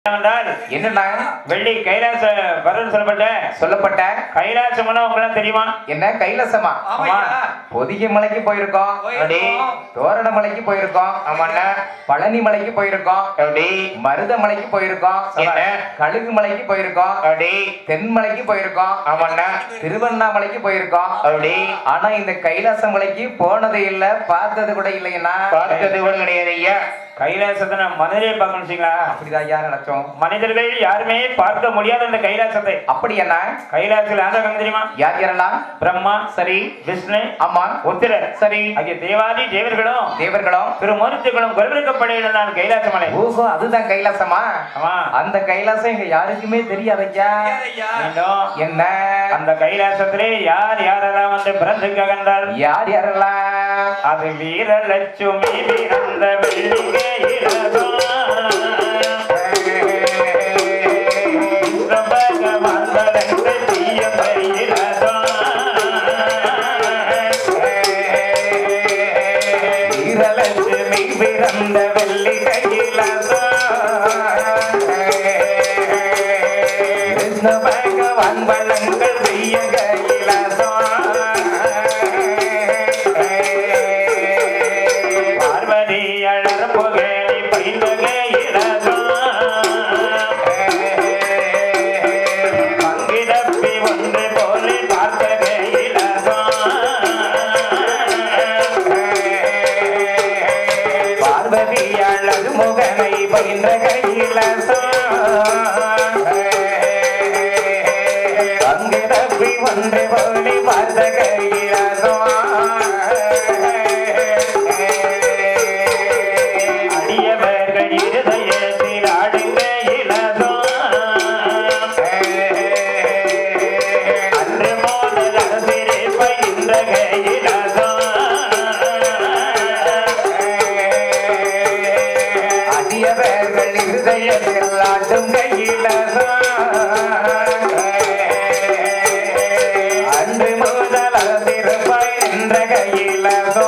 என்னவென்றால் என்னன்னா வெள்ளி கைலாச பருவம் சொல்லப்பட்ட சொல்லப்பட்ட கைலாசம்னா உங்களுக்கு தெரியுமா என்ன கைலாசமா ஆமா. பொதிகை மலைக்கு போயிருக்கோம் அப்படி தோரண மலைக்கு போயிருக்கோம் ஆமாண்ணா பழனி மலைக்கு போயிருக்கோம் அப்படி மருத மலைக்கு போயிருக்கோம் என்ன? கழுகு மலைக்கு போயிருக்கோம் அப்படி தென்மலைக்கு போயிருக்கோம் ஆமாண்ணா திருவண்ணாமலைக்கு போயிருக்கோம் அப்படி ஆனா இந்த கைலாச மலைக்கு போனது இல்ல பார்த்தது கூட இல்லைன்னா பார்த்தது கூட கிடையாது ஐயா கைலாசத்தை நான் மனிதரே பார்க்கணும் வச்சுங்களா அப்படிதான் யார் நினைச்சோம் மனிதர்கள் யாருமே பார்க்க முடியாத இந்த கைலாசத்தை அப்படி என்ன கைலாசத்தில் யார் இருக்காங்க தெரியுமா யார் யாரெல்லாம் பிரம்மா சரி விஷ்ணு ஆமா உத்திரர் சரி ஆகிய தேவாதி தேவர்களும் தேவர்களும் திருமூர்த்திகளும் கொலுவிருக்கப்படையில நான் கைலாச மலை ஓஹோ அதுதான் கைலாசமா ஆமா அந்த கைலாசம் எங்க யாருக்குமே தெரியாதையா மீண்டும் என்ன அந்த கைலாசத்திலே யார் யாரெல்லாம் வந்து பிறந்திருக்காங்க யார் யாரெல்லாம் அது வீரலட்சுமி பிறந்த வெள்ளிகையிலதோ. விஸ்வபகவான் வளர்ந்த தீயமையிலதோ. வீரலட்சுமி பிறந்த வெள்ளிகையிலதோ. விஷ்ணு பகவான் வளர்ந்த தீயகையிலதோ. பார்வதி அழற புகழி பைந்தகையிலதோ. பங்கிடப்பி ஒன்று போலே பார்த்தகையிலதோ. பார்வதி அழகு முகனை பைந்தகையிலதோ. பங்கிடப்பி ஒன்று போலே பார்த்தகையிலதோ. அடியவர்கள் இருதயத்தில் ஆடுங்க இலதோ அன்று மோதல் அரசிருப்ப இன்ற கையிலதோ அடியவர்கள் இருதயத்தில் ஆட்டும் கையிலதோ அன்று மோதல் அரசிருப்ப இன்ற கையிலதோ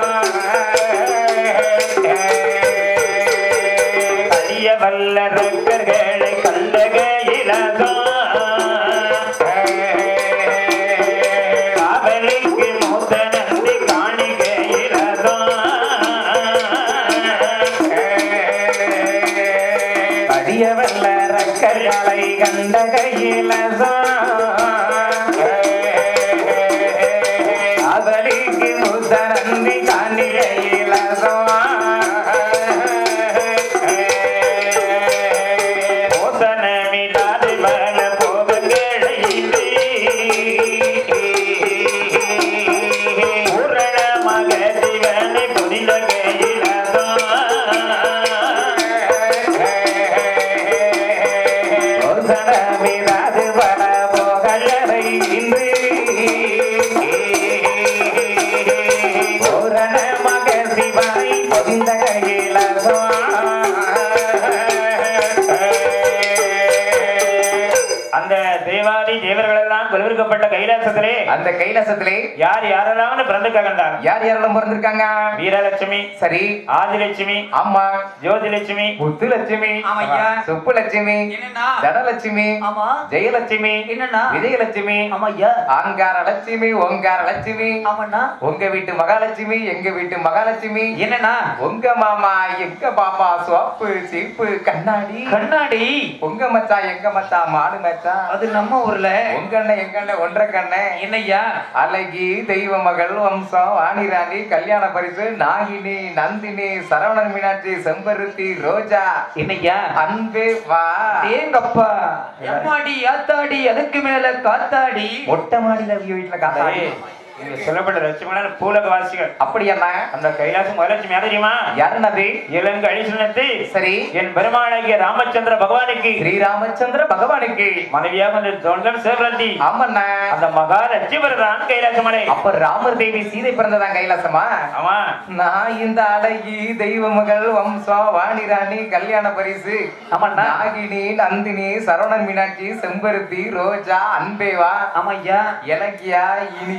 அடிய வல்ல ரக்கர்களை கண்ட கையிலதோ காவலிக்கு மூத்த நந்தி காணிக்கையிலதோ அடியவல்ல ரக்கர்களை கண்ட கையிலதோ காவலிக்கு மூத்த நந்தி காணிக்கையிலதோ ஓசனமில்லாது வள போகங்களை பூரணமாக சிவனை புனித கையிலதோ ஓசனமில்லாது வள போகலை பூரணமாக சிவனை புனித கையிலதோ அந்த தேவாதி தேவர்கள் எல்லாம் கொலுவிருக்கப்பட்ட கைலாசத்திலே அந்த கைலாசத்திலே யார் யாரெல்லாம் பிறந்திருக்காங்க யார் யாரெல்லாம் பிறந்திருக்காங்க வீரலட்சுமி சரி ஆதிலட்சுமி ஆமா ஜோதிலட்சுமி முத்துலட்சுமி ஆமையா. சுப்புலட்சுமி என்னண்ணா? தனலட்சுமி ஆமா ஜெயலட்சுமி என்னண்ணா? விஜயலட்சுமி ஆமாய்யா ஆங்கார லட்சுமி ஓங்கார லட்சுமி ஆமாண்ணா உங்க வீட்டு மகாலட்சுமி எங்க வீட்டு மகாலட்சுமி என்னண்ணா உங்க மாமா எங்க பாப்பா சோப்பு சீப்பு கண்ணாடி கண்ணாடி உங்க மச்சான் எங்க மச்சான் மாடு மச்சான் அது நம்ம ஊர்ல உங்க அண்ணன் எங்க அண்ணன் ஒன்றரை கண்ணன் என்னய்யா அழகி தெய்வ மகள் வம்சம் வாணிராணி கல்யாண பரிசு நாகினி நந்தினி சரவணன் மீனாட்சி செம்பருத்தி ரோஜா என்னய்யா அன்பே வா ஏங்கப்பா எம்மாடி ஆத்தாடி அதுக்கு மேல காத்தாடி மொட்டை மாடியில அவங்க வீட்டுல காத்தாடி இங்க சொல்லப்பட்ட லட்சுமணன் பூலக வாசிகள் அப்படி என்ன அந்த கைலாசம் மகாலட்சுமி யார் தெரியுமா யாருனது இளங்கு அழிசுனத்து சரி என் பெருமாளாகிய ராமச்சந்திர பகவானுக்கு ஸ்ரீராமச்சந்திர பகவானுக்கு மனைவியாக வந்து தோன்றும் சிவரத்தி ஆமண்ணா அந்த மகாலட்சுமி தான் கைலாச மலை அப்ப ராமர் தேவி சீதை பிறந்ததான் கைலாசமா ஆமா நான் இந்த அழகி தெய்வ மகள் வம்சம் வாணிராணி கல்யாண பரிசு ஆமாண்ணா. நாகினி நந்தினி சரவணன் மீனாட்சி செம்பருத்தி ரோஜா அன்பேவா ஆமாய்யா இலக்கியா இனியா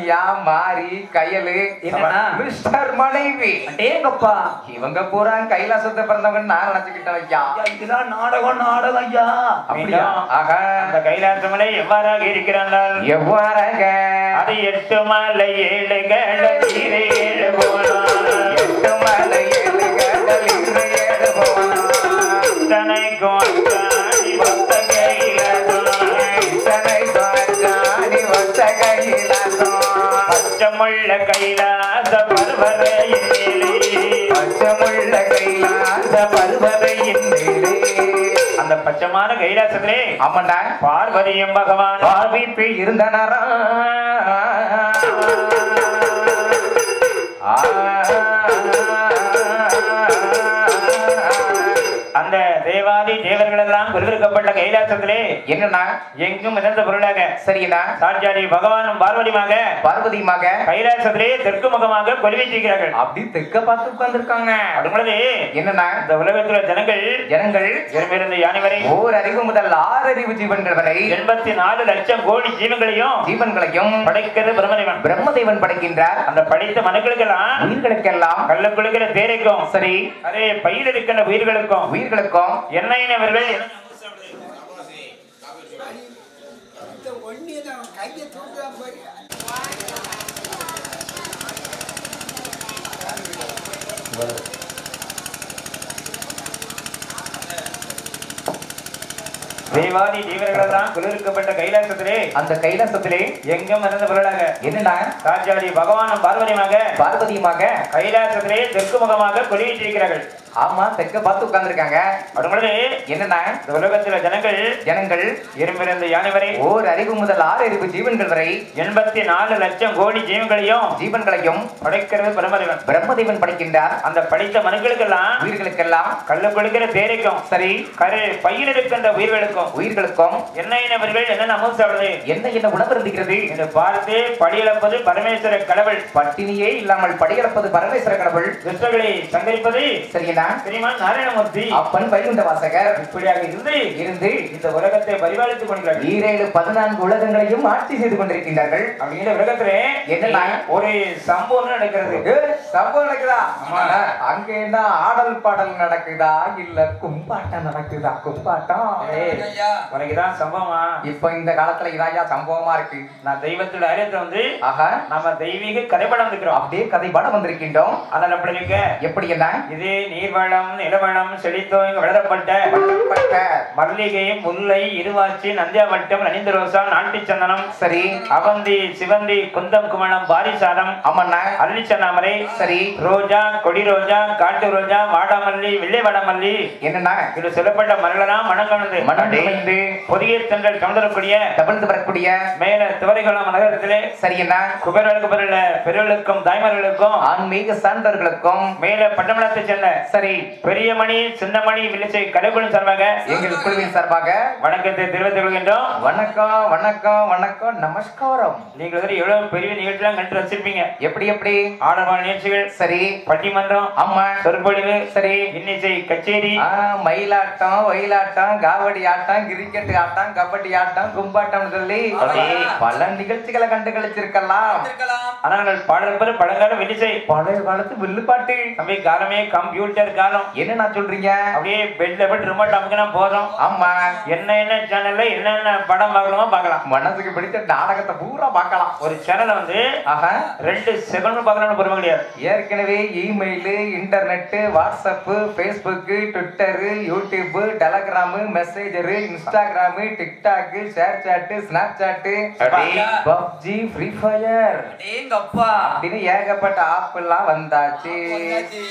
மாரி கயலு என்னண்ணா? மிஸ்டர் மனைவி அடேங்கப்பா இவங்க பூரா கைலாசத்தை பிறந்தவங்க நான் நினைச்சுக்கிட்டேன் ஐயா ஐயா, இதெல்லாம் நாடகம் நாடகம் ஐயா அப்படியா மீண்டும் ஆகா அந்த கைலாசமலை எவ்வாறாக இருக்கிறார்கள் எவ்வாறாக அது எட்டு மலை ஏழு கடல் இரு ஏழு போனான் எட்டு மலை ஏழு கடல் இரு ஏழு போனான். இத்தனைக்கும் அத்தாணி ஒத்த கைலாசம். இத்தனை துவாரகாணி ஒத்த கைலாசம். பச்சமுள்ள கைலாச பர்வரையின் மேலே பச்சமுள்ள கைலாச பருவரையின் மேலே. அந்த பச்சமான கைலாசத்திலே ஆமாண்டா பார்வதியும் பகவான் பாவிப்பு இருந்தனரா அந்த தேவாதி தேவர்கள் எல்லாம் விருவிருக்கப்பட்ட கைலாசத்திலே என்னண்ணா எங்கும் மிதந்த பொருளாக சரிண்ணா சாட்சாடி பகவானும் பார்வதியுமாக பார்வதியுமாக கைலாசத்திலே தெற்கு முகமாக கொலுவிச்சிருக்கிறார்கள் அப்படி தெக்க பார்த்து உட்கார்ந்துருக்காங்க அப்படி பொழுது என்னண்ணா இந்த உலகத்துல ஜனங்கள் ஜனங்கள் எருமிருந்து யானை வரை ஓர் அறிவு முதல் ஆறு அறிவு ஜீவன்கள் வரை எண்பத்தி நாலு லட்சம் கோடி ஜீவங்களையும் ஜீவன்களையும் படைக்கிறது பிரம்மதேவன் பிரம்மதேவன் படைக்கின்றார் அந்த படித்த மனுக்களுக்கெல்லாம் உயிர்களுக்கெல்லாம் கள்ள குளிக்கிற தேரைக்கும் சரி அதே பையில் இருக்கின்ற உயிர்களுக்கும் உயிர்களுக்கும் என்னையினவர்கள் ஒன்னியதான் கையை தூக்குறான் பாரு தெய்வாதி ஜீவர்கள் எல்லாம் குளிர்க்கப்பட்ட கைலாசத்திலே அந்த கைலாசத்திலே எங்கும் இறந்த பொருளாக என்னண்ணா சாட்சாடி பகவானும் பார்வதியுமாக பார்வதியுமாக கைலாசத்திலே தெற்கு முகமாக கொலுவிச்சிருக்கிறார்கள் ஆமா தெக்க பார்த்து உட்கார்ந்துருக்காங்க அப்படி பொழுது என்னண்ணா இந்த உலகத்துல ஜனங்கள் ஜனங்கள் எறும்பிருந்து யானை வரை ஓர் அறிவு முதல் ஆறு அறிவு ஜீவன்கள் வரை எண்பத்தி நாலு லட்சம் கோடி ஜீவங்களையும் ஜீவன்களையும் படைக்கிறது பிரம்மதேவன் பிரம்மதேவன் படைக்கின்றார் அந்த படித்த மனுக்களுக்கெல்லாம் உயிர்களுக்கெல்லாம் கள்ள கொடுக்கிற தேரைக்கும் சரி கரு பையில் இருக்கின்ற உயிர்களுக்கும் உயிர்களுக்கும் என்னையினவர்கள் என்ன அமும் சாப்பிடுது என்ன என்ன உணவு இருந்துகிறது என்று பார்த்து படியிழப்பது பரமேஸ்வர கடவுள் பட்டினியே இல்லாமல் படியளப்பது பரமேஸ்வர கடவுள் துஷ்டர்களை சங்கரிப்பது சரிங்களா தெரியுமா நாராயணமூர்த்தி அப்பன் வைகுண்ட வாசகர் இப்படியாக இருந்து இருந்து இந்த உலகத்தை பரிபாலித்துக் கொண்டிருக்கிறார்கள் ஈரேழு பதினான்கு உலகங்களையும் ஆட்சி செய்து கொண்டிருக்கின்றார்கள் அப்படிங்கிற உலகத்திலே என்னன்னா? ஒரு சம்பவம் நடக்கிறது ஏ, சம்பவம் நடக்குதா அங்க என்ன ஆடல் பாடல் நடக்குதா இல்ல கும்பாட்டம் நடக்குதா கும்பாட்டம் ஏய், உனக்குதான் சம்பவமா இப்ப இந்த காலத்துல இதாயா சம்பவமா இருக்கு நான் தெய்வத்தோட அறியத்தை வந்து ஆஹா நம்ம தெய்வீக கதைப்படம் இருக்கிறோம் அப்படியே கதை பாட வந்திருக்கின்றோம் அதனால் அப்படி இருக்க எப்படி என்ன இது நீர்வளம் நிலவளம் செழித்தோ இங்க வளரப்பட்ட வட்டப்பட்ட, மல்லிகை முல்லை இருவாச்சி நந்தியாவட்டம் நனிந்த ரோசா நாட்டு சந்தனம் சரி அவந்தி சிவந்தி குந்தம் குமணம் பாரிசாரம் ஆமாண்ணா அல்லிச்சன்னாமரை சரி ரோஜா கொடி ரோஜா காட்டு ரோஜா வாடாமல்லி வெள்ளை வாடாமல்லி என்னண்ணா இது சொல்லப்பட்ட மலரெல்லாம் மணங்கணந்து மனம் கமழ்ந்து புதிய தென்றல் கமலரக்கூடிய தவிழ்ந்து வரக்கூடிய மேல துவரைகுளம் நகரத்திலே சரி என்ன குபேரர்களுக்கு பிறகு பெரியவர்களுக்கும் தாய்மார்களுக்கும் ஆன்மீக சான்றவர்களுக்கும் மேல பட்டமளத்தை சேர்ந்த சரி பெரியமணி சின்னமணி வில்லிசை கலைக்குழு சார்பாக எங்கள் குழுவின் சார்பாக வணக்கத்தை தெரிவித்துக் கொள்கின்றோம் வணக்கம் வணக்கம் வணக்கம் நமஸ்காரம் நீங்கள் வந்து எவ்வளவு பெரிய நிகழ்ச்சியெல்லாம் கண்டு ரசிப்பீங்க எப்படி எப்படி ஆடவான நிகழ்ச்சிகள் சரி பட்டிமன்றம் ஆமா சொற்பொழிவு சரி இன்னிசை கச்சேரி ஆ, மயிலாட்டம் ஒயிலாட்டம் காவடி ஆட்டம் கிரிக்கெட் ஆட்டம் கபடி ஆட்டம் கும்பாட்டம் சொல்லி அப்படியே பல நிகழ்ச்சிகளை கண்டு கழிச்சிருக்கலாம் ஆனால் நாங்கள் பாடல் பழங்கால வில்லிசை பழைய காலத்து வில்லுப்பாட்டு தம்பி காலமே கம்ப்யூட்டர் காலம் என்ன நான் சொல்றீங்க அப்படியே பெட்ல போய் ரிமோட் அமுக்கினா போதும் ஆமா என்ன என்ன சேனல்ல என்னென்ன படம் பார்க்கணுமோ பார்க்கலாம் மனசுக்கு பிடிச்ச நாடகத்தை பூரா பார்க்கலாம் ஒரு சேனலை வந்து ஆஹா ரெண்டு செகண்ட் பார்க்கணும்னு பொறுமை கிடையாது ஏற்கனவே email internet WhatsApp Facebook Twitter YouTube Telegram Messenger Instagram TikTok ShareChat Snapchat PUBG free fire அடேங்கப்பா அப்படின்னு ஏகப்பட்ட ஆப் எல்லாம் வந்தாச்சு